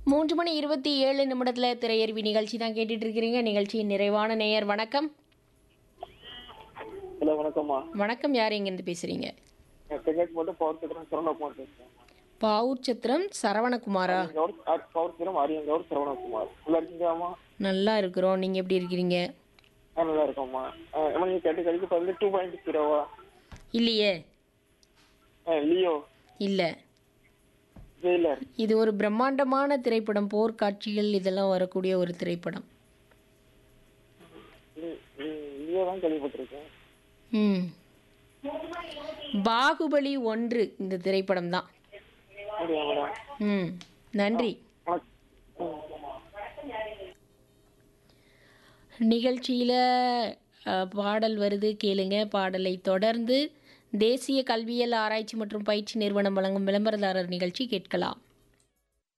மூன்று மணி இருபத்தி ஏழு நிமிடத்தில் திரையருவி நிகழ்ச்சி தான் கேட்டுட்டு இருக்கிறீங்க நிகழ்ச்சியின் நிறைவான நேயர் வணக்கம் ஹலோ வணக்கம்மா வணக்கம் யார் எங்கேருந்து பேசுகிறீங்க செங்கட் மட்டும் பவர் சித்திரம் சரவணகுமார் பேசுறேன் பாவூர் சத்திரம் சரவணகுமாரா கவுர் பவர் சித்திரம் ஆரியன் கவுர் சரவணகுமார் நல்லா இருக்கீங்களாம்மா நல்லா இருக்கிறோம் நீங்கள் எப்படி இருக்கிறீங்க ஆ நல்லா இருக்கோம்மா அம்மா நீங்கள் கேட்ட கழிக்கு பதில் டூ பாயிண்ட் ஜீரோவா இல்லையே லியோ இல்லை ஜெயிலர் இது ஒரு பிரம்மாண்டமான திரைப்படம் போர்க்காட்சிகள் இதெல்லாம் வரக்கூடிய ஒரு திரைப்படம் லியோ தான் கேள்விப்பட்டிருக்கேன் ம் பாகுபலி ஒன்று இந்த திரைப்படம் தான் அப்படியா மேடம் ம் நன்றி வணக்கம் நிகழ்ச்சியில் பாடல் வருது கேளுங்க பாடலை தொடர்ந்து தேசிய கல்வியல் ஆராய்ச்சி மற்றும் பயிற்சி நிறுவனம் வழங்கும் விளம்பரதாரர் நிகழ்ச்சி கேட்கலாம்